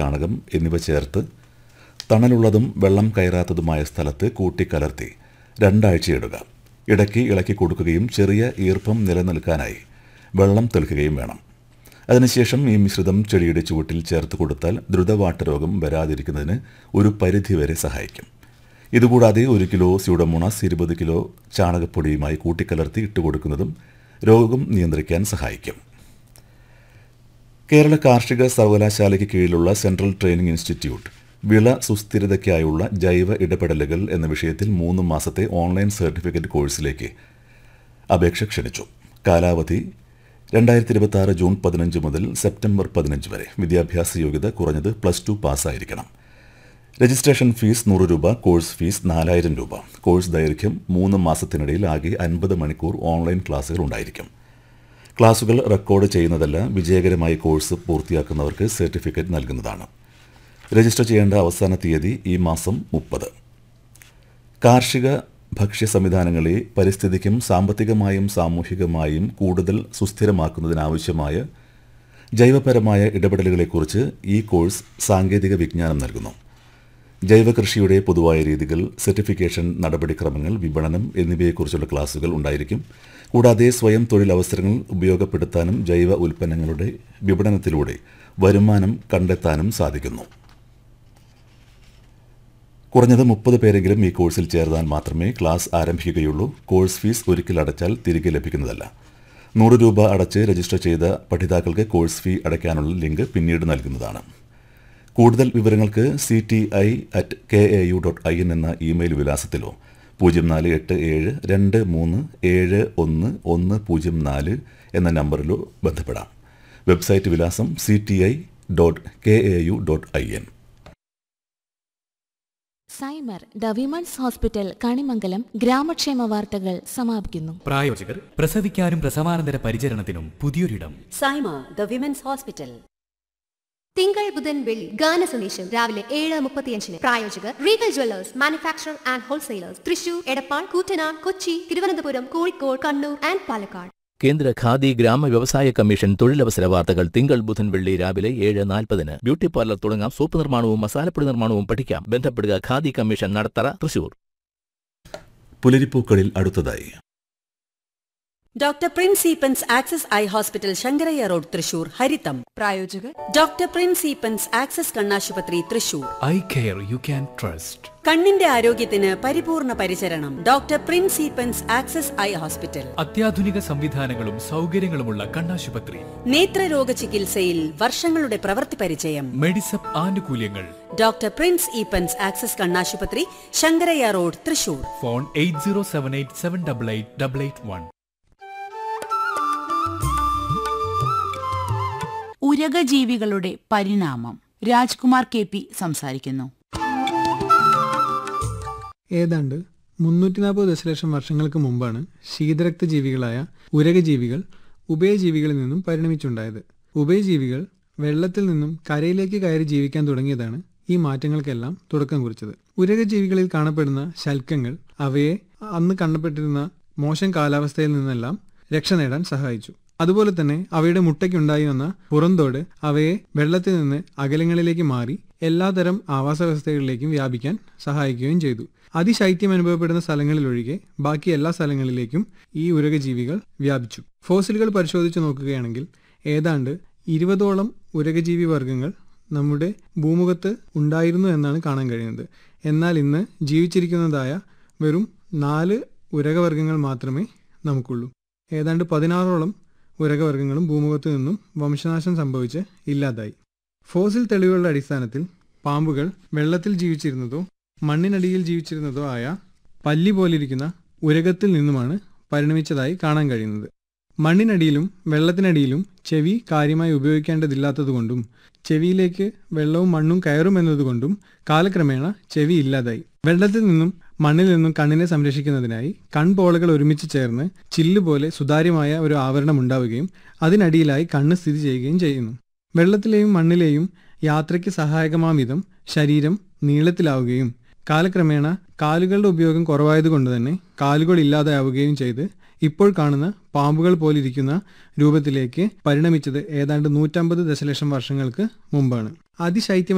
ചാണകം എന്നിവ ചേർത്ത് തണലുള്ളതും വെള്ളം കയറാത്തതുമായ സ്ഥലത്ത് കൂട്ടിക്കലർത്തി രണ്ടാഴ്ചയിടുക ഇടയ്ക്ക് ഇളക്കി കൊടുക്കുകയും ചെറിയ ഈർപ്പം നിലനിൽക്കാനായി വെള്ളം തെളിക്കുകയും വേണം അതിനുശേഷം ഈ മിശ്രിതം ചെടിയുടെ ചുവട്ടിൽ ചേർത്ത് കൊടുത്താൽ ദ്രുതവാട്ടരോഗം വരാതിരിക്കുന്നതിന് ഒരു പരിധിവരെ സഹായിക്കും ഇതുകൂടാതെ ഒരു കിലോ സ്യൂഡോമോണാസ് ഇരുപത് കിലോ ചാണകപ്പൊടിയുമായി കൂട്ടിക്കലർത്തി ഇട്ടുകൊടുക്കുന്നതും രോഗം നിയന്ത്രിക്കാൻ സഹായിക്കും കേരള കാർഷിക സർവകലാശാലയ്ക്ക് കീഴിലുള്ള സെൻട്രൽ ട്രെയിനിംഗ് ഇൻസ്റ്റിറ്റ്യൂട്ട് വിള സുസ്ഥിരതയ്ക്കായുള്ള ജൈവ ഇടപെടലുകൾ എന്ന വിഷയത്തിൽ മൂന്ന് മാസത്തെ ഓൺലൈൻ സർട്ടിഫിക്കറ്റ് കോഴ്സിലേക്ക് അപേക്ഷ ക്ഷണിച്ചു കാലാവധി രണ്ടായിരത്തി ഇരുപത്തി ആറ് ജൂൺ പതിനഞ്ച് മുതൽ സെപ്റ്റംബർ പതിനഞ്ച് വരെ വിദ്യാഭ്യാസ യോഗ്യത കുറഞ്ഞത് പ്ലസ് ടു പാസ്സായിരിക്കണം രജിസ്ട്രേഷൻ ഫീസ് നൂറ് രൂപ കോഴ്സ് ഫീസ് നാലായിരം രൂപ കോഴ്സ് ദൈർഘ്യം മൂന്ന് മാസത്തിനിടയിൽ ആകെ അൻപത് മണിക്കൂർ ഓൺലൈൻ ക്ലാസുകൾ ഉണ്ടായിരിക്കും ക്ലാസുകൾ റെക്കോർഡ് ചെയ്യുന്നതല്ല വിജയകരമായി കോഴ്സ് പൂർത്തിയാക്കുന്നവർക്ക് സർട്ടിഫിക്കറ്റ് നൽകുന്നതാണ് രജിസ്റ്റർ ചെയ്യേണ്ട അവസാന തീയതി ഈ മാസം മുപ്പത് കാർഷിക ഭക്ഷ്യ സംവിധാനങ്ങളെ പരിസ്ഥിതിക്കും സാമ്പത്തികമായും സാമൂഹികമായും കൂടുതൽ സുസ്ഥിരമാക്കുന്നതിനാവശ്യമായ ജൈവപരമായ ഇടപെടലുകളെക്കുറിച്ച് ഈ കോഴ്സ് സാങ്കേതിക വിജ്ഞാനം നൽകുന്നു ജൈവ കൃഷിയുടെ പൊതുവായ രീതികൾ സർട്ടിഫിക്കേഷൻ നടപടിക്രമങ്ങൾ വിപണനം എന്നിവയെക്കുറിച്ചുള്ള ക്ലാസുകൾ ഉണ്ടായിരിക്കും കൂടാതെ സ്വയം തൊഴിലവസരങ്ങൾ ഉപയോഗപ്പെടുത്താനും ജൈവ ഉൽപ്പന്നങ്ങളുടെ വിപണനത്തിലൂടെ വരുമാനം കണ്ടെത്താനും സാധിക്കുന്നു കുറഞ്ഞത് മുപ്പത് പേരെങ്കിലും ഈ കോഴ്സിൽ ചേർന്നാൽ മാത്രമേ ക്ലാസ് ആരംഭിക്കുകയുള്ളൂ കോഴ്സ് ഫീസ് ഒരിക്കൽ അടച്ചാൽ തിരികെ ലഭിക്കുന്നതല്ല നൂറ് രൂപ അടച്ച് രജിസ്റ്റർ ചെയ്ത പഠിതാക്കൾക്ക് കോഴ്സ് ഫീ അടയ്ക്കാനുള്ള ലിങ്ക് പിന്നീട് നൽകുന്നതാണ് കൂടുതൽ വിവരങ്ങൾക്ക് C T I at K A U dot I N എന്ന ഇമെയിൽ വിലാസത്തിലോ പൂജ്യം നാല് എട്ട് ഏഴ് രണ്ട് മൂന്ന് ഏഴ് ഒന്ന് ഒന്ന് പൂജ്യം നാല് എന്ന നമ്പറിലോ ബന്ധപ്പെടാം വെബ്സൈറ്റ് വിലാസം C T I dot K A U dot I N Saima the women's hospital Kanimangalam ഗ്രാമക്ഷേമ വാർത്തകൾ സമാപിക്കുന്നു പ്രായോജകർ പ്രസവിക്കാനും പ്രസവാനന്തര പരിചരണത്തിനും പുതിയൊരിടം സൈമ ദ വിമൻസ് ഹോസ്പിറ്റൽ തിങ്കൾ ബുധൻ വെള്ളി ഗാന സന്ദേശം രാവിലെ ഏഴ് മുപ്പത്തിയഞ്ചിന് പ്രായോജകർ Regal jewellers manufacture and wholesalers Thrissur Edappal Koottanad Kochi Thiruvananthapuram Kozhikode Kannur and Palakkad കേന്ദ്ര ഖാദി ഗ്രാമ വ്യവസായ കമ്മീഷൻ തൊഴിലവസര വാർത്തകൾ തിങ്കൾ ബുധൻ വെള്ളി രാവിലെ ഏഴ് നാൽപ്പതിന് ബ്യൂട്ടി പാർലർ തുടങ്ങാം സോപ്പ് നിർമ്മാണവും മസാലപ്പൊടി നിർമ്മാണവും പഠിക്കാം ബന്ധപ്പെടുക ഖാദി കമ്മീഷൻ നടത്തറ തൃശൂർ പുലരിപ്പൂക്കളിൽ അടുത്തതായി doctor Prince Eapen's access eye hospital Sankaraiya road Thrissur ഹരിതം പ്രായോജകർ ഡോക്ടർ പ്രിൻസ് ഈപ്പൻസ് ആക്സസ് കണ്ണാശുപത്രി Thrissur eye care you can trust കണ്ണിന്റെ ആരോഗ്യത്തിന് പരിപൂർണ പരിചരണം doctor Prince Eapen's access eye hospital അത്യാധുനിക സംവിധാനങ്ങളും സൗകര്യങ്ങളുമുള്ള കണ്ണാശുപത്രി നേത്രരോഗ ചികിത്സയിൽ വർഷങ്ങളുടെ പ്രവൃത്തി പരിചയം മെഡിസപ്പ് ആനുകൂല്യങ്ങൾ ഡോക്ടർ പ്രിൻസ് ഈപ്പൻസ് ആക്സസ് കണ്ണാശുപത്രി Sankaraiya road Thrissur phone eight zero seven eight seven double eight double eight one ഉരകജീവികളുടെ പരിണാമം രാജ്കുമാർ കെ പി സംസാരിക്കുന്നു ഏതാണ്ട് മുന്നൂറ്റി നാൽപ്പത് ദശലക്ഷം വർഷങ്ങൾക്ക് മുമ്പാണ് ശീതരക്ത ജീവികളായ ഉരകജീവികൾ ഉഭയജീവികളിൽ നിന്നും പരിണമിച്ചുണ്ടായത് ഉഭയജീവികൾ വെള്ളത്തിൽ നിന്നും കരയിലേക്ക് കയറി ജീവിക്കാൻ തുടങ്ങിയതാണ് ഈ മാറ്റങ്ങൾക്കെല്ലാം തുടക്കം കുറിച്ചത് ഉരകജീവികളിൽ കാണപ്പെടുന്ന ശൽക്കങ്ങൾ അവയെ അന്ന് കാണപ്പെട്ടിരുന്ന മോശം കാലാവസ്ഥയിൽ നിന്നെല്ലാം രക്ഷ നേടാൻ സഹായിച്ചു അതുപോലെ തന്നെ അവയുടെ മുട്ടയ്ക്കുണ്ടായി വന്ന പുറന്തോട് അവയെ വെള്ളത്തിൽ നിന്ന് അകലങ്ങളിലേക്ക് മാറി എല്ലാതരം ആവാസ വ്യവസ്ഥകളിലേക്കും വ്യാപിക്കാൻ സഹായിക്കുകയും ചെയ്തു അതിശൈത്യം അനുഭവപ്പെടുന്ന സ്ഥലങ്ങളിലൊഴികെ ബാക്കി എല്ലാ സ്ഥലങ്ങളിലേക്കും ഈ ഉരകജീവികൾ വ്യാപിച്ചു ഫോസിലുകൾ പരിശോധിച്ച് നോക്കുകയാണെങ്കിൽ ഏതാണ്ട് ഇരുപതോളം ഉരകജീവി വർഗ്ഗങ്ങൾ നമ്മുടെ ഭൂമുഖത്ത് ഉണ്ടായിരുന്നു എന്നാണ് കാണാൻ കഴിയുന്നത് എന്നാൽ ഇന്ന് ജീവിച്ചിരിക്കുന്നതായ വെറും നാല് ഉരകവർഗ്ഗങ്ങൾ മാത്രമേ നമുക്കുള്ളൂ ഏതാണ്ട് പതിനാറോളം ഉരകവർഗ്ഗങ്ങളും ഭൂമുഖത്ത് നിന്നും വംശനാശം സംഭവിച്ച് ഇല്ലാതായി ഫോസിൽ തെളിവുകളുടെ അടിസ്ഥാനത്തിൽ പാമ്പുകൾ വെള്ളത്തിൽ ജീവിച്ചിരുന്നതോ മണ്ണിനടിയിൽ ജീവിച്ചിരുന്നതോ ആയ പല്ലി പോലിരിക്കുന്ന ഉരകത്തിൽ നിന്നുമാണ് പരിണമിച്ചതായി കാണാൻ കഴിയുന്നത് മണ്ണിനടിയിലും വെള്ളത്തിനടിയിലും ചെവി കാര്യമായി ഉപയോഗിക്കേണ്ടതില്ലാത്തതുകൊണ്ടും ചെവിയിലേക്ക് വെള്ളവും മണ്ണും കയറുമെന്നതുകൊണ്ടും കാലക്രമേണ ചെവി ഇല്ലാതായി വെള്ളത്തിൽ നിന്നും മണ്ണിൽ നിന്നും കണ്ണിനെ സംരക്ഷിക്കുന്നതിനായി കൺപോളകൾ ഒരുമിച്ച് ചേർന്ന് ചില്ല് പോലെ സുതാര്യമായ ഒരു ആവരണം ഉണ്ടാവുകയും അതിനടിയിലായി കണ്ണ് സ്ഥിതി ചെയ്യുകയും ചെയ്യുന്നു വെള്ളത്തിലെയും മണ്ണിലെയും യാത്രയ്ക്ക് സഹായകമാം വിധം ശരീരം നീളത്തിലാവുകയും കാലക്രമേണ കാലുകളുടെ ഉപയോഗം കുറവായതുകൊണ്ട് തന്നെ കാലുകൾ ഇല്ലാതെയാവുകയും ചെയ്ത് ഇപ്പോൾ കാണുന്ന പാമ്പുകൾ പോലിരിക്കുന്ന രൂപത്തിലേക്ക് പരിണമിച്ചത് ഏതാണ്ട് നൂറ്റമ്പത് ദശലക്ഷം വർഷങ്ങൾക്ക് മുമ്പാണ് അതിശൈത്യം